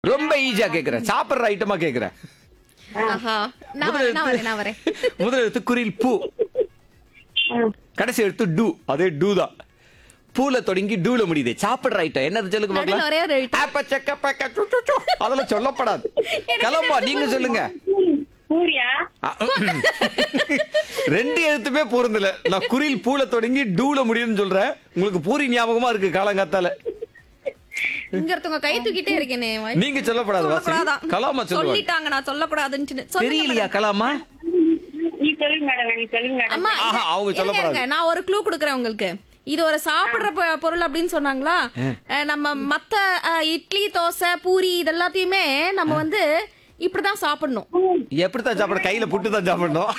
ரொம்ப ஈஸியா கேக்குறேன் சாப்பிடுற ஐட்டமா கேக்குறேன் ஆஹா நான் வரேன் நான் வரேன் நான் வரேன் முதல் எழுத்து குரில் பூ கடைசி எழுத்து டூ அதே டூ தான் பூல தொடங்கி டூல முடியுது சாப்பிடுற ஐட்டம் என்னது சொல்லுங்க நடுவுல பார்க்கலாம் ஒரே ஒரு எழுத்து. ஆப்ப, செக்க, பக்க, சு, சு, சு. அதெல்லாம் சொல்லப்படாது கிளம்பா நீங்க சொல்லுங்க சூர்யா அ, ரெண்டு எழுத்துமே பொருந்தல நான் குரில் பூல தொடங்கி டூல முடியுதுன்னு சொல்றேன் உங்களுக்கு பூரி ஞாபகமா இருக்கு காலங்காத்தால இங்க ஒருத்தவங்க கை தூக்கிட்டே இருக்கேனே நீங்க சொல்லப்படாது வாசி சொல்லக்கூடாதான். கலாமா சொல்லுவாங்க சொல்லிட்டாங்க நான் சொல்லக்கூடாதுன்னு சொல்லுங்க தெரியலையா கலாமா நீ சொல்லுங்க மேடம் நீ சொல்லுங்க மேடம் அம்மா இது- ஆஹா, அவங்க இருங்க, சொல்லக்கூடாது. இருங்க. நான் ஒரு க்ளூ கொடுக்குறேன் உங்களுக்கு இது ஒரு சாப்பிடுற பொ- பொருள் அப்படின்னு சொன்னாங்களா அஹ், நம்ம மத்த அஹ், இட்லி தோசை பூரி இதெல்லாத்தையுமே நம்ம வந்து இப்படிதான் சாப்பிடணும் எப்படித்தான் சாப்பிட கையில புட்டு தான் சாப்பிடணும்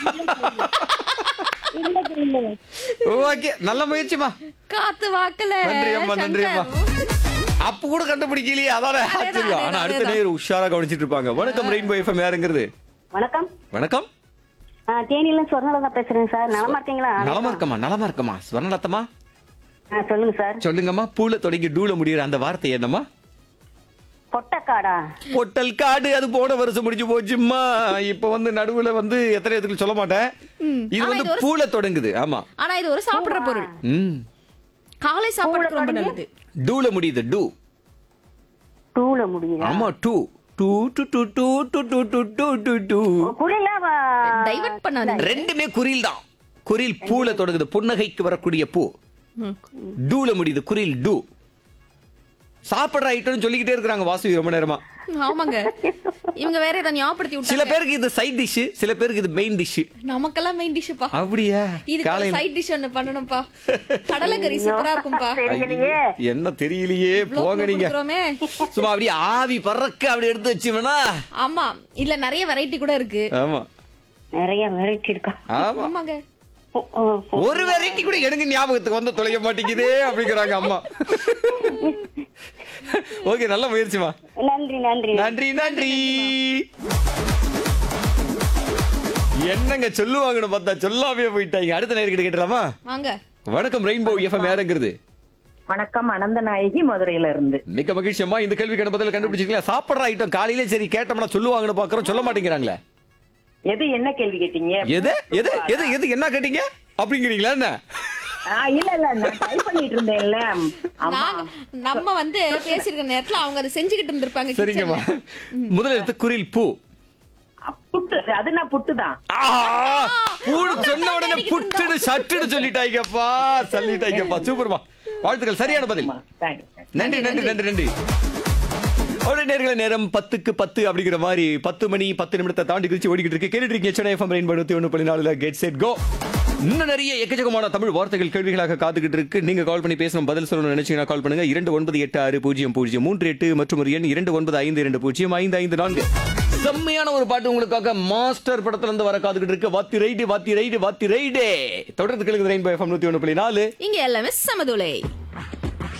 ஓகே நல்ல முயற்சிமா காத்து வாக்கல நன்றி அம்மா நன்றி அம்மா அப்ப கூட கண்டுபிடிக்கலையே அதான ஆச்சரியம் ஆனா அதேதான், அடுத்த நேரம் உஷாரா கவனிச்சிட்டு இருப்பாங்க வணக்கம் ரெயின்போ எஃப்எம் யாருங்கிறது வணக்கம் வணக்கம் ஆ, தேனியில சொர்ணலதா பேசுறேன் சார் நலமா இருக்கீங்களா நலமா இருக்கமா நலமா இருக்கமா ஸ்வர்ணலத்தமா ஆ, சொல்லுங்க சார் சொல்லுங்கம்மா பூல தொடங்கி டூல முடியுற அந்த வார்த்தை என்னம்மா பொட்டக்காடா பொட்டல் காடு அது போன வருஷம் முடிஞ்சு போச்சும்மா இப்ப வந்து நடுவுல வந்து எத்தனை இடத்துக்கு சொல்ல மாட்டேன் இது ஆனா வந்து இது ஒரு- பூல தொடங்குது ஆமா ஆனா இது ஒரு சாப்பிடுற பொருள் ம் காலை சாப்பாடுக்கு ரொம்ப நல்லது டூல முடியுது டூ டூல முடியுதா ஆமா டூ டூ டூ டூ டூ டூ டூ டூ டூ டூ டூ குடில டைவர்ட் பண்ணாதீங்க ரெண்டுமே குரில் தான் குரில் பூல தொடங்குது புன்னகைக்கு வரக்கூடிய பூ ம். டூல முடியுது குரில் டூ சாப்பிடுற ஐட்டம்னு சொல்லிக்கிட்டே இருக்கிறாங்க வாசு ரொம்ப நேரமா ஆமாங்க இவங்க வேற இதை ஞாபகப்படுத்தி சில விட்டாங்க பேருக்கு இது சைட் டிஷ் சில பேருக்கு இது மெயின் டிஷ் நமக்கெல்லாம் மெயின் டிஷ்ப்பா அப்படியா இதுக்கு காலையில சைட் டிஷ் ஒண்ணு பண்ணணும்ப்பா கடலைக்கறி சூப்பரா இருக்கும்பா தெரியலையே என்ன தெரியலையே இவ்ளோ போங்க நீங்க கொடுக்குறோமே. சும்மா அப்படியே ஆவி பறக்க அப்படி எடுத்து வச்சுவேனா ஆமா இல்ல நிறைய வெரைட்டி கூட இருக்கு ஆமா நிறைய வெரைட்டி இருக்கா ஆமா ஆமாங்க ஓ, ஓ, ஓ. ஒரு வெரைட்டி கூட எனக்கு ஞாபகத்துக்கு வந்து தொலைய மாட்டேங்குதே அப்படிங்கிறாங்க அம்மா ஓகே நல்ல முயற்சிமா நன்றி நன்றி நன்றி நன்றி என்னங்க சொல்லுவாங்கன்னு பார்த்தா சொல்லாமே போயிட்டாங்க அடுத்த நேர்கிட்ட கேட்டலாமா வாங்க வணக்கம் ரெயின்போ எஃப்எம் யாருங்கிறது வணக்கம் அனந்த நாயகி மதுரையில இருந்து மிக்க மகிழ்ச்சி அம்மா இந்த கேள்விக்கான பதில் கண்டுபிடிச்சிருக்கீங்களா சாப்பிடுற ஐட்டம் காலையிலே சரி கேட்டோம்னா சொல்லுவாங்கன்னு பாக்குறோம் சொல்ல மாட்டேங்கிறாங்களே எது என்ன கேள்வி கேட்டீங்க எது எது எது எது என்ன கேட்டீங்க அப்படிங்கிறீங்களா என்ன ஆ, இல்ல இல்ல நான் டைப் பண்ணிட்டு இருந்தேன்ல ஆமா நாங்க நம்ம வந்து பேசிருக்க நேரத்துல அவங்க அதை செஞ்சுக்கிட்டு இருந்திருப்பாங்க சரிங்கம்மா kitchenல. முதல் எழுத்து குரில் பூ புட்டு அது நான் புட்டு தான் ஆஹா! பூடு சொன்ன உடனே புட்டுடு சட்டுடு சொல்லிட்டாங்கப்பா சொல்லிட்டாங்கப்பா சூப்பர்மா வாழ்த்துக்கள் சரியான பதில் தேங்க்யூ நன்றி நன்றி நன்றி நன்றி ஒரு நேர்களை நேரம் பத்துக்கு பத்து அப்படிங்கிற மாதிரி பத்து மணி பத்து நிமிடத்தை தாண்டி குறிச்சு ஓடிக்கிட்டு இருக்கு கேட்டுட்டு இருக்கீங்க சென்னை எஃப்எம் ரெயின் படுத்தி ஒன்று புள்ளி நாலுல கெட் செட் கோ இன்னும் நிறைய எக்கச்சக்கமான தமிழ் வார்த்தைகள் கேள்விகளாக காத்துக்கிட்டு இருக்கு நீங்க கால் பண்ணி பேசணும் பதில் சொல்லணும்னு நினைச்சீங்கன்னா கால் பண்ணுங்க இரண்டு ஒன்பது எட்டு ஆறு பூஜ்ஜியம் பூஜ்ஜியம் மூன்று எட்டு மற்றும் ஒரு எண் இரண்டு ஒன்பது ஐந்து இரண்டு பூஜ்ஜியம் ஐந்து ஐந்து நான்கு செம்மையான ஒரு பாட்டு உங்களுக்காக மாஸ்டர் படத்துல இருந்து வர காத்துக்கிட்டு இருக்கு Vaathi raid Vaathi raid Vaathi raid தொடர்ந்து கேளுங்க ரெயின்போ எஃப்எம் நூத்தி ஒன்று புள்ளி நாலு இங்க எல்லாமே சமதுலை